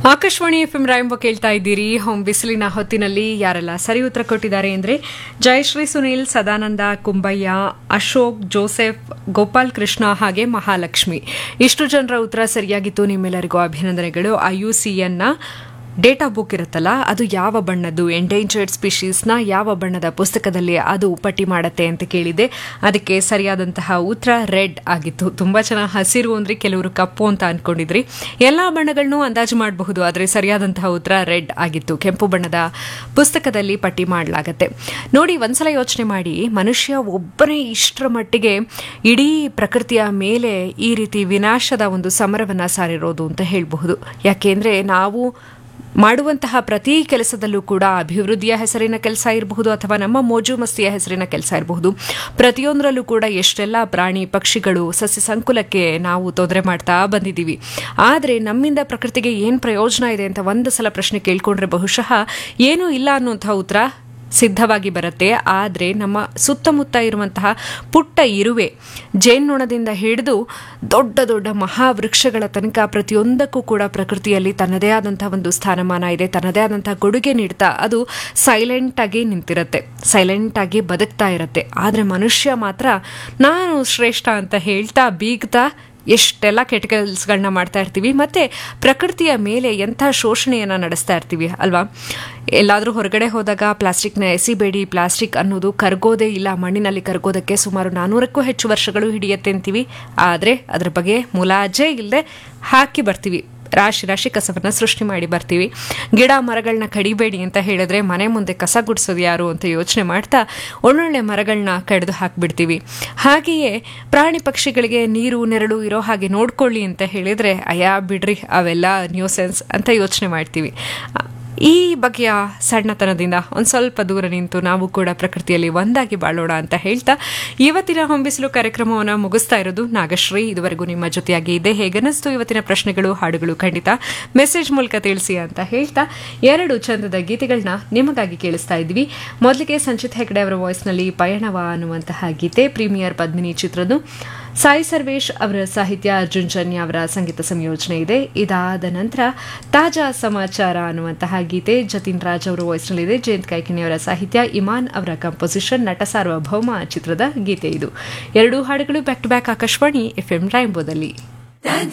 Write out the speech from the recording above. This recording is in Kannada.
ಆಕಾಶವಾಣಿ ಎಫ್ ಎಂ ರಾಯಂಬ ಕೇಳ್ತಾ ಇದ್ದೀರಿ ಹೋಮ್ ಬಿಸಿಲಿನ ಹೊತ್ತಿನಲ್ಲಿ ಯಾರೆಲ್ಲ ಸರಿ ಉತ್ತರ ಕೊಟ್ಟಿದ್ದಾರೆ ಅಂದ್ರೆ ಜಯಶ್ರೀ ಸುನೀಲ್ ಸದಾನಂದ ಕುಂಬಯ್ಯ ಅಶೋಕ್ ಜೋಸೆಫ್ ಗೋಪಾಲ್ ಕೃಷ್ಣ ಹಾಗೆ ಮಹಾಲಕ್ಷ್ಮಿ ಇಷ್ಟು ಜನರ ಉತ್ತರ ಸರಿಯಾಗಿತ್ತು ನಿಮ್ಮೆಲ್ಲರಿಗೂ ಅಭಿನಂದನೆಗಳು ಐಯುಸಿಎನ್ನ ಡೇಟಾ ಬುಕ್ ಇರುತ್ತಲ್ಲ ಅದು ಯಾವ ಬಣ್ಣದ್ದು ಎಂಡೇಂಜರ್ಡ್ ಸ್ಪೀಶೀಸ್ನ ಯಾವ ಬಣ್ಣದ ಪುಸ್ತಕದಲ್ಲಿ ಅದು ಪಟ್ಟಿ ಮಾಡತ್ತೆ ಅಂತ ಕೇಳಿದೆ ಅದಕ್ಕೆ ಸರಿಯಾದಂತಹ ಉತ್ತರ ರೆಡ್ ಆಗಿತ್ತು ತುಂಬಾ ಚೆನ್ನಾಗಿ ಹಸಿರು ಅಂದ್ರೆ ಕೆಲವರು ಕಪ್ಪು ಅಂತ ಅನ್ಕೊಂಡಿದ್ರಿ ಎಲ್ಲಾ ಬಣ್ಣಗಳನ್ನು ಅಂದಾಜು ಮಾಡಬಹುದು ಆದರೆ ಸರಿಯಾದಂತಹ ಉತ್ತರ ರೆಡ್ ಆಗಿತ್ತು ಕೆಂಪು ಬಣ್ಣದ ಪುಸ್ತಕದಲ್ಲಿ ಪಟ್ಟಿ ಮಾಡಲಾಗತ್ತೆ ನೋಡಿ ಒಂದ್ಸಲ ಯೋಚನೆ ಮಾಡಿ ಮನುಷ್ಯ ಒಬ್ಬನೇ ಇಷ್ಟರ ಮಟ್ಟಿಗೆ ಇಡೀ ಪ್ರಕೃತಿಯ ಮೇಲೆ ಈ ರೀತಿ ವಿನಾಶದ ಒಂದು ಸಮರವನ್ನ ಸಾರಿರೋದು ಅಂತ ಹೇಳಬಹುದು ಯಾಕೆಂದ್ರೆ ನಾವು ಮಾಡುವಂತಹ ಪ್ರತಿ ಕೆಲಸದಲ್ಲೂ ಕೂಡ ಅಭಿವೃದ್ಧಿಯ ಹೆಸರಿನ ಕೆಲಸ ಇರಬಹುದು ಅಥವಾ ನಮ್ಮ ಮೋಜು ಮಸ್ತಿಯ ಹೆಸರಿನ ಕೆಲಸ ಇರಬಹುದು ಪ್ರತಿಯೊಂದರಲ್ಲೂ ಕೂಡ ಎಷ್ಟೆಲ್ಲ ಪ್ರಾಣಿ ಪಕ್ಷಿಗಳು ಸಸ್ಯ ಸಂಕುಲಕ್ಕೆ ನಾವು ತೊಂದರೆ ಮಾಡ್ತಾ ಬಂದಿದ್ದೀವಿ ಆದರೆ ನಮ್ಮಿಂದ ಪ್ರಕೃತಿಗೆ ಏನು ಪ್ರಯೋಜನ ಇದೆ ಅಂತ ಒಂದು ಸಲ ಪ್ರಶ್ನೆ ಕೇಳ್ಕೊಂಡ್ರೆ ಬಹುಶಃ ಏನೂ ಇಲ್ಲ ಅನ್ನುವಂಥ ಉತ್ತರ ಸಿದ್ಧವಾಗಿ ಬರುತ್ತೆ ಆದರೆ ನಮ್ಮ ಸುತ್ತಮುತ್ತ ಇರುವಂತಹ ಪುಟ್ಟ ಇರುವೆ ಜೇನ್ನೊಣದಿಂದ ಹಿಡಿದು ದೊಡ್ಡ ದೊಡ್ಡ ಮಹಾವೃಕ್ಷಗಳ ತನಕ ಪ್ರತಿಯೊಂದಕ್ಕೂ ಕೂಡ ಪ್ರಕೃತಿಯಲ್ಲಿ ತನ್ನದೇ ಆದಂತಹ ಒಂದು ಸ್ಥಾನಮಾನ ಇದೆ ತನ್ನದೇ ಆದಂತಹ ಕೊಡುಗೆ ನೀಡ್ತಾ ಅದು ಸೈಲೆಂಟ್ ಆಗಿ ನಿಂತಿರುತ್ತೆ ಸೈಲೆಂಟ್ ಆಗಿ ಬದುಕ್ತಾ ಇರುತ್ತೆ ಆದರೆ ಮನುಷ್ಯ ಮಾತ್ರ ನಾನು ಶ್ರೇಷ್ಠ ಅಂತ ಹೇಳ್ತಾ ಬೀಗ್ತಾ ಎಷ್ಟೆಲ್ಲ ಕೆಟ್ಟ ಕೆಲಸಗಳನ್ನ ಮಾಡ್ತಾ ಇರ್ತೀವಿ ಮತ್ತೆ ಪ್ರಕೃತಿಯ ಮೇಲೆ ಎಂಥ ಶೋಷಣೆಯನ್ನು ನಡೆಸ್ತಾ ಇರ್ತೀವಿ ಅಲ್ವಾ ಎಲ್ಲಾದರೂ ಹೊರಗಡೆ ಹೋದಾಗ ಪ್ಲಾಸ್ಟಿಕ್ನ ಎಸಿಬೇಡಿ ಪ್ಲಾಸ್ಟಿಕ್ ಅನ್ನೋದು ಕರಗೋದೇ ಇಲ್ಲ ಮಣ್ಣಿನಲ್ಲಿ ಕರಗೋದಕ್ಕೆ ಸುಮಾರು ನಾನ್ನೂರಕ್ಕೂ ಹೆಚ್ಚು ವರ್ಷಗಳು ಹಿಡಿಯತ್ತೆ ಅಂತೀವಿ ಆದರೆ ಅದ್ರ ಬಗ್ಗೆ ಮುಲಾಜೆ ಇಲ್ಲದೆ ಹಾಕಿ ಬರ್ತೀವಿ ರಾಶಿ ರಾಶಿ ಕಸವನ್ನು ಸೃಷ್ಟಿ ಮಾಡಿ ಬರ್ತೀವಿ ಗಿಡ ಮರಗಳನ್ನ ಕಡಿಬೇಡಿ ಅಂತ ಹೇಳಿದ್ರೆ ಮನೆ ಮುಂದೆ ಕಸ ಗುಡಿಸೋದು ಯಾರು ಅಂತ ಯೋಚನೆ ಮಾಡ್ತಾ ಒಳ್ಳೊಳ್ಳೆ ಮರಗಳನ್ನ ಕಡಿದು ಹಾಕಿಬಿಡ್ತೀವಿ ಹಾಗೆಯೇ ಪ್ರಾಣಿ ಪಕ್ಷಿಗಳಿಗೆ ನೀರು ನೆರಳು ಇರೋ ಹಾಗೆ ನೋಡ್ಕೊಳ್ಳಿ ಅಂತ ಹೇಳಿದ್ರೆ ಅಯ್ಯ ಬಿಡ್ರಿ ಅವೆಲ್ಲ ನ್ಯೂಸೆನ್ಸ್ ಅಂತ ಯೋಚನೆ ಮಾಡ್ತೀವಿ ಈ ಬಗೆಯ ಸಣ್ಣತನದಿಂದ ಒಂದು ಸ್ವಲ್ಪ ದೂರ ನಿಂತು ನಾವು ಕೂಡ ಪ್ರಕೃತಿಯಲ್ಲಿ ಒಂದಾಗಿ ಬಾಳೋಣ ಅಂತ ಹೇಳ್ತಾ ಇವತ್ತಿನ ಹೊಂಬಿಸಲು ಕಾರ್ಯಕ್ರಮವನ್ನು ಮುಗಿಸ್ತಾ ಇರೋದು ನಾಗಶ್ರೀ ಇದುವರೆಗೂ ನಿಮ್ಮ ಜೊತೆಯಾಗಿ ಇದೆ ಹೇಗನ್ನಿಸ್ತು ಇವತ್ತಿನ ಪ್ರಶ್ನೆಗಳು ಹಾಡುಗಳು ಖಂಡಿತ ಮೆಸೇಜ್ ಮೂಲಕ ತಿಳಿಸಿ ಅಂತ ಹೇಳ್ತಾ ಎರಡು ಚಂದದ ಗೀತೆಗಳನ್ನ ನಿಮಗಾಗಿ ಕೇಳಿಸ್ತಾ ಇದ್ವಿ ಮೊದಲಿಗೆ ಸಂಚಿತ್ ಹೆಗ್ಡೆ ಅವರ ವಾಯ್ಸ್ನಲ್ಲಿ ಪಯಣವ ಅನ್ನುವಂತಹ ಗೀತೆ ಪ್ರೀಮಿಯರ್ ಪದ್ಮಿನಿ ಚಿತ್ರದ್ದು ಸಾಯಿ ಸರ್ವೇಶ್ ಅವರ ಸಾಹಿತ್ಯ ಅರ್ಜುನ್ ಜನ್ಯ ಅವರ ಸಂಗೀತ ಸಂಯೋಜನೆ ಇದೆ ಇದಾದ ನಂತರ ತಾಜಾ ಸಮಾಚಾರ ಅನ್ನುವಂತಹ ಗೀತೆ ಜತಿನ್ ರಾಜ್ ಅವರ ವಾಯ್ಸ್ನಲ್ಲಿದೆ ಜಯಂತ್ ಕಾಯ್ಕಿಣಿ ಅವರ ಸಾಹಿತ್ಯ ಇಮಾನ್ ಅವರ ಕಂಪೋಸಿಷನ್ ನಟ ಸಾರ್ವಭೌಮ ಚಿತ್ರದ ಗೀತೆ ಇದು ಎರಡೂ ಹಾಡುಗಳು back to back Akashvani FM ರಾಯಂಬೋದಲ್ಲಿ